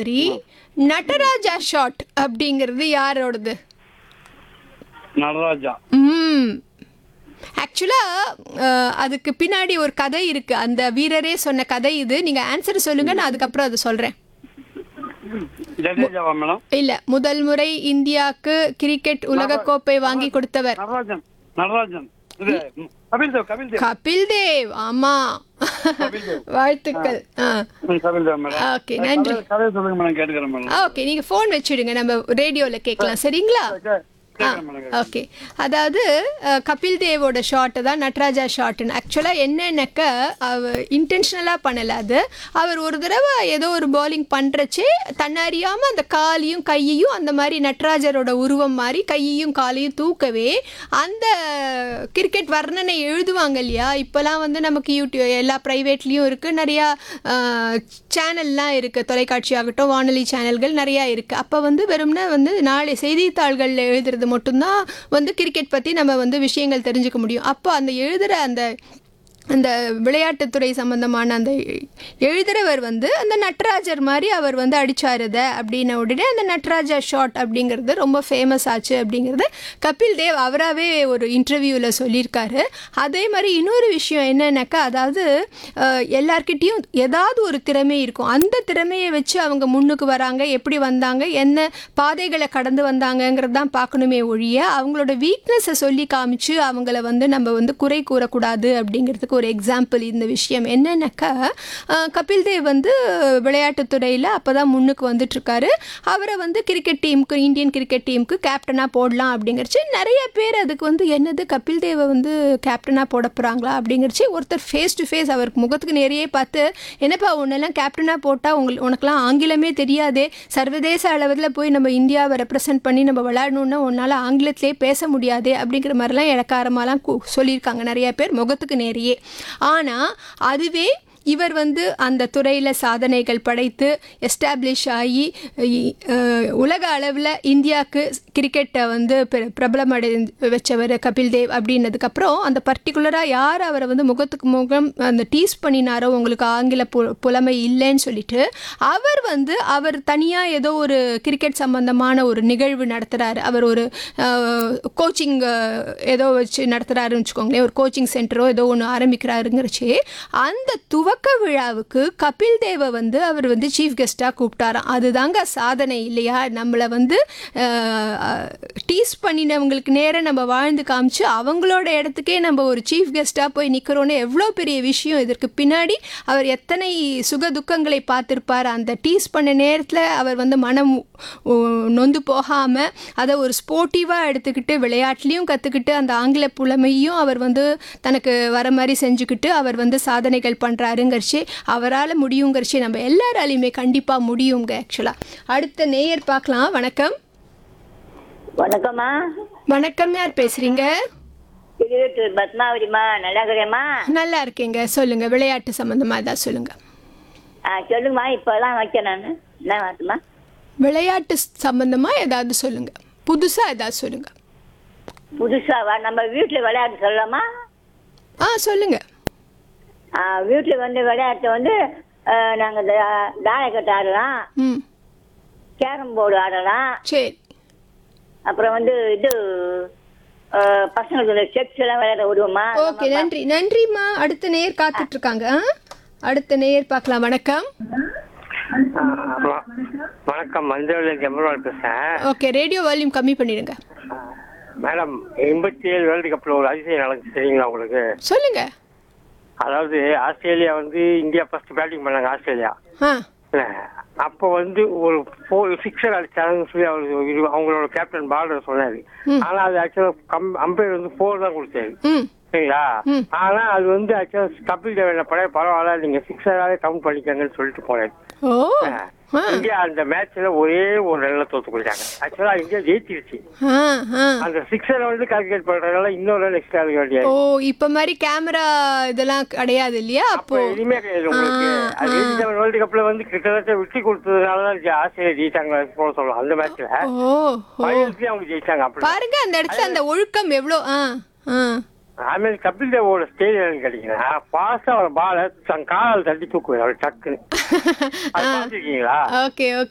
மாதிரி நடராஜா ஷாட் அப்படிங்கிறது யாரோடது நடராஜா ம் ஆக்சுவலாக அதுக்கு பின்னாடி ஒரு கதை இருக்கு அந்த வீரரே சொன்ன கதை இது நீங்க ஆன்சர் சொல்லுங்க நான் அதுக்கப்புறம் அதை சொல்றேன் ஜடேஜாவா மேடம் இல்ல முதல் முறை இந்தியாவுக்கு கிரிக்கெட் உலகக்கோப்பை வாங்கி கொடுத்தவர் நடராஜன் நடராஜன் இது கபில் தேவ் கபில் தேவ் கபில் தேவ் ஆமா வாழ்த்துக்கள் ஆ ம், கபில் தேவ் மேடம் ஓகே நன்றி கதை- கதையை சொல்லுங்க மேடம் கேட்டுக்கிறேன் மேடம் ஓகே நீங்க ஃபோன் வச்சுடுங்க நம்ம ரேடியோல கேட்கலாம் சரிங்களா கே- கேட்கிறேன் மேடம் ஓகே அதாவது அஹ், கபில் தேவோட ஷாட்டு தான் நட்ராஜா ஷாட்டுன்னு ஆக்சுவலாக என்னென்னக்க அவர் இன்டென்ஷனலாக பண்ணல அது அவர் ஒரு தடவை ஏதோ ஒரு bowling பண்ணுறச்சே தன்னறியாமல் அந்த காலையும் கையையும் அந்த மாதிரி நட்ராஜரோட உருவம் மாதிரி கையையும் காலையும் தூக்கவே அந்த கிரிக்கெட் வர்ணனை எழுதுவாங்க இல்லையா இப்போலாம் வந்து நமக்கு யூடியூப் எல்லா ப்ரைவேட்லேயும் இருக்குது நிறையா சேனல்லாம் இருக்குது தொலைக்காட்சி ஆகட்டும் வானொலி சேனல்கள் நிறையா இருக்குது அப்போ வந்து வெறும்னா வந்து நாளை செய்தித்தாள்களில் எழுதுறது மட்டும்தான் வந்து கிரிக்கெட் பற்றி நம்ம வந்து விஷயங்கள் தெரிஞ்சுக்க முடியும் அப்போ அந்த எழுதுகிற அந்த அந்த விளையாட்டுத்துறை சம்பந்தமான அந்த எழுதுறவர் வந்து அந்த நட்ராஜர் மாதிரி அவர் வந்து அடிச்சாருத அப்படின்ன உடனே அந்த நட்ராஜா ஷாட் அப்படிங்கிறது ரொம்ப ஃபேமஸ் ஆச்சு அப்படிங்கிறது கபில் தேவ் அவராகவே ஒரு இன்டர்வியூவில் சொல்லியிருக்காரு அதே மாதிரி இன்னொரு விஷயம் என்னன்னாக்கா அதாவது அஹ், எல்லார்கிட்டயும் ஏதாவது ஒரு திறமை இருக்கும் அந்த திறமையை வச்சு அவங்க முன்னுக்கு வராங்க எப்படி வந்தாங்க என்ன பாதைகளை கடந்து வந்தாங்கங்கிறது தான் பார்க்கணுமே ஒழிய அவங்களோட வீக்னஸை சொல்லி காமிச்சு அவங்கள வந்து நம்ம வந்து குறை கூறக்கூடாது அப்படிங்கிறதுக்கு ஒரு எக்ஸாம்பிள் இந்த விஷயம் என்னன்னாக்கா அஹ், கபில் தேவ் வந்து விளையாட்டுத்துறையில் அப்போ தான் முன்னுக்கு வந்துட்டுருக்காரு அவரை வந்து கிரிக்கெட் டீமுக்கு இந்தியன் கிரிக்கெட் டீமுக்கு கேப்டனாக போடலாம் அப்படிங்கிறச்சு நிறைய பேர் அதுக்கு வந்து என்னது கபில் தேவை வந்து கேப்டனாக போட போகிறாங்களா அப்படிங்கிறச்சு ஒருத்தர் ஃபேஸ் டு ஃபேஸ் அவருக்கு முகத்துக்கு நேரையே பார்த்து என்னப்பா உன்னெல்லாம் கேப்டனாக போட்டால் உங்களுக்கு உனக்கெல்லாம் ஆங்கிலமே தெரியாதே சர்வதேச அளவில் போய் நம்ம இந்தியாவை ரெப்ரசன்ட் பண்ணி நம்ம விளையாடணுன்னா உன்னால் ஆங்கிலத்திலே பேச முடியாதே அப்படிங்கிற மாதிரிலாம் இலக்காரமாலாம் கு- சொல்லியிருக்காங்க நிறைய பேர் முகத்துக்கு நேரையே ஆனால் அதுவே இவர் வந்து அந்த துறையில் சாதனைகள் படைத்து எஸ்டாப்ளிஷ் ஆகி இ- அஹ், உலக அளவில் இந்தியாவுக்கு கிரிக்கெட்டை வந்து பிர- பிரபலமடை வச்சவர் கபில் தேவ் அப்படின்னதுக்கப்புறம் அந்த பர்டிகுலராக யார் அவரை வந்து முகத்துக்கு முகம் அந்த டீஸ் பண்ணினாரோ உங்களுக்கு ஆங்கில பு புலமை இல்லைன்னு சொல்லிட்டு அவர் வந்து அவர் தனியாக ஏதோ ஒரு கிரிக்கெட் சம்பந்தமான ஒரு நிகழ்வு நடத்துகிறாரு அவர் ஒரு கோச்சிங் ஏதோ வச்சு நடத்துகிறாருன்னு வச்சுக்கோங்களேன் ஒரு கோச்சிங் சென்டரோ ஏதோ ஒன்று ஆரம்பிக்கிறாருங்கிறச்சு அந்த துவக்க விழாவுக்கு கபில் தேவை வந்து அவர் வந்து சீஃப் கெஸ்ட்டாக கூப்பிட்டாராம் அதுதாங்க சாதனை இல்லையா நம்மளை வந்து டீஸ் பண்ணினவங்களுக்கு நேரம் நம்ம வாழ்ந்து காமிச்சு அவங்களோட இடத்துக்கே நம்ம ஒரு சீஃப் கெஸ்ட்டாக போய் நிற்கிறோன்னு எவ்வளோ பெரிய விஷயம் இதற்கு பின்னாடி அவர் எத்தனை சுக துக்கங்களை பார்த்துருப்பார் அந்த டீஸ் பண்ண நேரத்தில் அவர் வந்து மனம் உ- நொந்து போகாமல் அதை ஒரு ஸ்போர்ட்டிவாக எடுத்துக்கிட்டு விளையாட்டுலேயும் கற்றுக்கிட்டு அந்த ஆங்கில புலமையும் அவர் வந்து தனக்கு வர மாதிரி செஞ்சுக்கிட்டு அவர் வந்து சாதனைகள் பண்ணுறாருங்கிறச்சு அவரால் முடியுங்கிறச்சு நம்ம எல்லாராலையுமே கண்டிப்பாக முடியுங்க ஆக்சுவலாக அடுத்த நேயர் பார்க்கலாம் வணக்கம் வணக்கம்மா வணக்கம் யார் பேசுகிறீங்க திருவத்தூர் பத்மாவதிம்மா நல்லா இருக்கிறேம்மா நல்லா இருக்கீங்க சொல்லுங்கள் விளையாட்டு சம்மந்தமாக ஏதாவது சொல்லுங்கள் ஆ சொல்லுங்கம்மா இப்போதான் வைக்கேன் நான் என்ன வாட்டுமா விளையாட்டு சம்மந்தமாக ஏதாவது சொல்லுங்கள் புதுசாக ஏதாவது சொல்லுங்கள் புதுசாவா நம்ம வீட்டில் விளையாட்டு சொல்லலாமா ஆ சொல்லுங்கள் ஆ வீட்டில் வந்து விளையாட்டு வந்து நாங்கள் தாயக்கட்டு ஆடலாம் ம் கேரம் போர்டு ஆடலாம் சரி அப்புறம் வந்து இது ஆ, பசங்களுக்கு இந்த செக்ஸ் எல்லாம் விளையாட விடுவோமா ஓகே நன்றி நன்றிம்மா அடுத்த நேயர் காத்துட்டு இருக்காங்க ஆ? அடுத்த நேயர் பார்க்கலாம் வணக்கம் வ- வணக்கம் மஞ்சள் ஜெம்பர்வால் பேசுறேன் ஓகே ரேடியோ வால்யூம் கம்மி பண்ணிடுங்க மேடம் எண்பத்தி ஏழு வேர்ல்டு கப்ல ஒரு அதிசயம் நடந்துச்சு தெரியுங்களா உங்களுக்கு சொல்லுங்க அதாவது ஆஸ்திரேலியா வந்து இந்தியா ஃபர்ஸ்ட் பேட்டிங் பண்ணாங்க ஆஸ்திரேலியா ஆ இல்ல, அப்போ வந்து ஒரு ஃபோர் சிக்ஸர் அடிச்சாங்கன்னு சொல்லி அவர் இது- அவங்களோட கேப்டன் பாலர் சொன்னாரு ஆனா அது ஆக்சுவலா கம் அம்பையர் வந்து ஃபோர் தான் கொடுத்தாரு ம் சரிங்களா ம். ஆனா அது வந்து ஆக்சுவலா கபில் தேவ் என்ன பழைய பரவாயில்ல நீங்க சிக்ஸராவே கவுண்ட் பண்ணிக்கங்கன்னு சொல்லிட்டு போனாரு ஓ ஆ இந்தியா அந்த மேட்ச்ல ஒரே ஒரு ரன்ல தோத்து போயிட்டாங்க ஆக்சுவலா இந்தியா ஜெயிச்சிருச்சு ஆ ஆ அந்த சிக்ஸரை வந்து கால்குலேட் பண்றதுனால இன்னொரு ரன் எக்ஸ்ட்ரா இருக்க வேண்டியது ஓ இப்போ மாதிரி கேமரா இதெல்லாம் கிடையாது இல்லையா அப்போ அப்போ எதுவுமே கிடையாது உங்களுக்கு ஆ, அது செவன் வேர்ல்டு கப்ல வந்து கிட்டத்தட்ட விட்டு கொடுத்ததுனால தான் ஜெ- ஆஸ்திரேலியா ஜெயிச்சாங்க போல சொல்லலாம் அந்த மேட்ச்ல ஓ ஓ ஃபைனல்ஸ்லயும் அவங்க ஜெயிச்சாங்க அப்படி பாருங்க அந்த இடத்துல அந்த ஒழுக்கம் எவ்வளோ ஆ ஆ அதுமாதிரி கபில் தேவோட ஸ்டேஜ் என்னன்னு கேட்டீங்கன்னா ஃபாஸ்டா ஒரு பாலை தன் காலால் தட்டி தூக்குவார் அவர் டக்குன்னு அது பார்த்துருக்கீங்களா ஓகே ஓகே